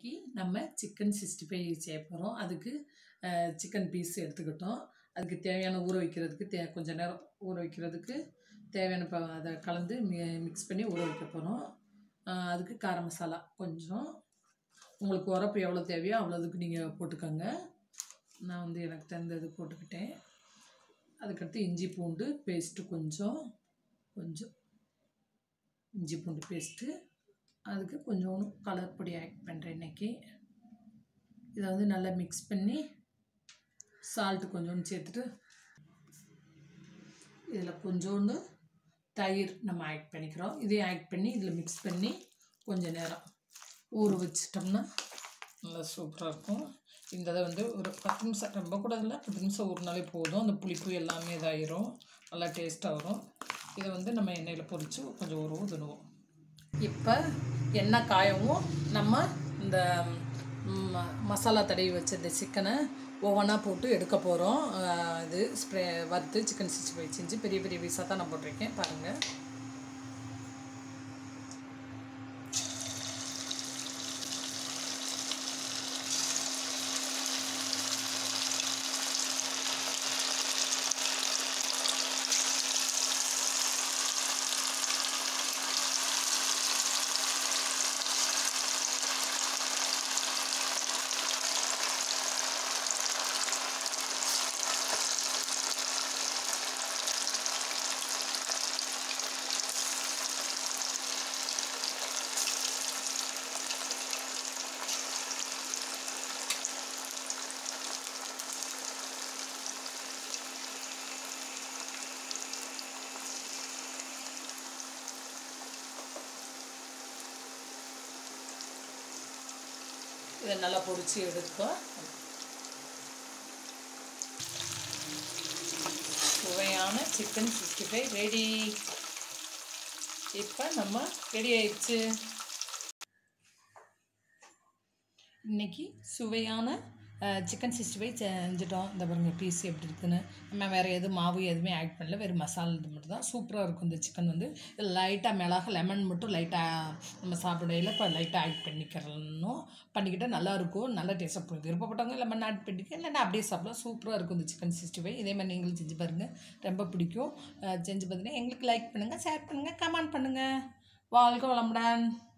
இன்னைக்கு நம்ம chicken sixty five செய்ய போகிறோம் அதுக்கு சிக்கன் பீஸ் எடுத்துக்கிட்டோம் அதுக்கு தேவையான ஊற வைக்கிறதுக்கு தே கொஞ்ச நேரம் ஊற வைக்கிறதுக்கு தேவையான ப அதை கலந்து மி மிக்ஸ் பண்ணி ஊற வைக்க போகிறோம் அதுக்கு கார மசாலா கொஞ்சம் உங்களுக்கு உரப்பு எவ்வளோ தேவையோ அவ்வளோதுக்கு நீங்கள் போட்டுக்கோங்க நான் வந்து எனக்கு தகுந்தது போட்டுக்கிட்டேன் அதுக்கடுத்து இஞ்சி பூண்டு பேஸ்ட்டு கொஞ்சம் கொஞ்சம் இஞ்சி பூண்டு பேஸ்ட்டு அதுக்கு கொஞ்சோண்டு கலர் பொடி ஆட் பண்ணுறேன் இன்றைக்கி இதை வந்து நல்லா மிக்ஸ் பண்ணி சால்ட்டு கொஞ்சோண்டு சேர்த்துட்டு இதில் கொஞ்சோண்டு தயிர் நம்ம ஆட் பண்ணிக்கிறோம் இதையும் ஆட் பண்ணி இதில் மிக்ஸ் பண்ணி கொஞ்சம் நேரம் ஊற வச்சிட்டோம்னா நல்லா சூப்பராக இருக்கும் இந்த இதை வந்து ஒரு பத்து நிமிஷம் ரொம்ப கூட இல்லை பத்து நிமிஷம் ஊறினாலே போதும் அந்த புளிப்பு எல்லாமே இதாயிரும் நல்லா டேஸ்ட்டாக வரும் இதை வந்து நம்ம எண்ணெயில் பொரித்து கொஞ்சம் ஒரு ஊதுணுவோம் இப்போ எண்ணெய் காயவும் நம்ம இந்த ம- மசாலா தடவி வச்ச இந்த சிக்கனை ஒவ்வொன்றா போட்டு எடுக்க போகிறோம் இது ஸ்ப்ரே வறுத்து சிக்கன் சிக்ஸ்டி ஃபைவ் செஞ்சு பெரிய பெரிய பீஸாக தான் நான் போட்டிருக்கேன் பாருங்கள் இதை நல்லா பொரிச்சு எடுக்கும் சுவையான சிக்கன் சிக்ஸ்டி ஃபைவ் ரெடி இப்போ நம்ம ரெடி ஆயிடுச்சு இன்னைக்கு சுவையான சிக்கன் சிக்ஸ்டி ஃபைவ் செஞ்சிட்டோம் இந்த பாருங்க பீஸ் எப்படி இருக்குன்னு நம்ம வேறு எதுவும் மாவு எதுவுமே ஆட் பண்ணல வெறும் மசாலா இது மட்டும் தான் சூப்பராக இருக்கும் இந்த சிக்கன் வந்து லைட்டாக மிளகா லெமன் மட்டும் லைட்டாக நம்ம சாப்பிடையில இப்போ லைட்டாக ஆட் பண்ணிக்கிறணும் பண்ணிக்கிட்டால் நல்லாயிருக்கும் நல்லா டேஸ்ட்டாக போகும் விருப்பப்பட்டவங்க லெமன் ஆட் பண்ணிக்க இல்லைன்னா அப்படியே சாப்பிடலாம் சூப்பராக இருக்கும் இந்த சிக்கன் சிக்ஸ்டி ஃபைவ் இதே மாதிரி நீங்களும் செஞ்சு பாருங்கள் ரொம்ப பிடிக்கும் அஹ் செஞ்சு பார்த்தீங்கன்னா எங்களுக்கு லைக் பண்ணுங்கள் ஷேர் பண்ணுங்கள் கமெண்ட் பண்ணுங்கள் வாழ்க வளமுடன்